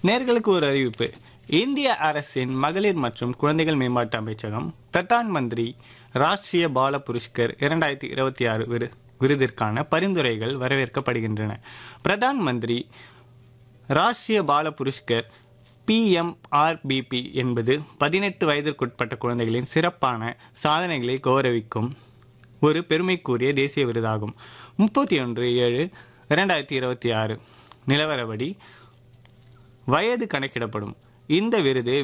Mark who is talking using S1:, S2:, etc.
S1: நேர்களுக்கு ஒரு அறிவிப்பு இந்திய அரசின் மகளிர் மற்றும் குழந்தைகள் மேம்பாட்டு அமைச்சகம் பிரதான் மந்திரி ராஷ்டிரிய பால புரஸ்கர் இரண்டாயிரத்தி இருபத்தி ஆறு விரு விருதிற்கான பரிந்துரைகள் வரவேற்கப்படுகின்றன பிரதான் மந்திரி ராஷ்டிரிய பால புரஸ்கர் பிஎம்ஆர்பிபி என்பது பதினெட்டு வயதிற்குட்பட்ட குழந்தைகளின் சிறப்பான சாதனைகளை கௌரவிக்கும் ஒரு பெருமைக்குரிய தேசிய விருதாகும் முப்பத்தி ஒன்று ஏழு இரண்டாயிரத்தி இருபத்தி ஆறு நிலவரப்படி வயது கணக்கிடப்படும் இந்த விருது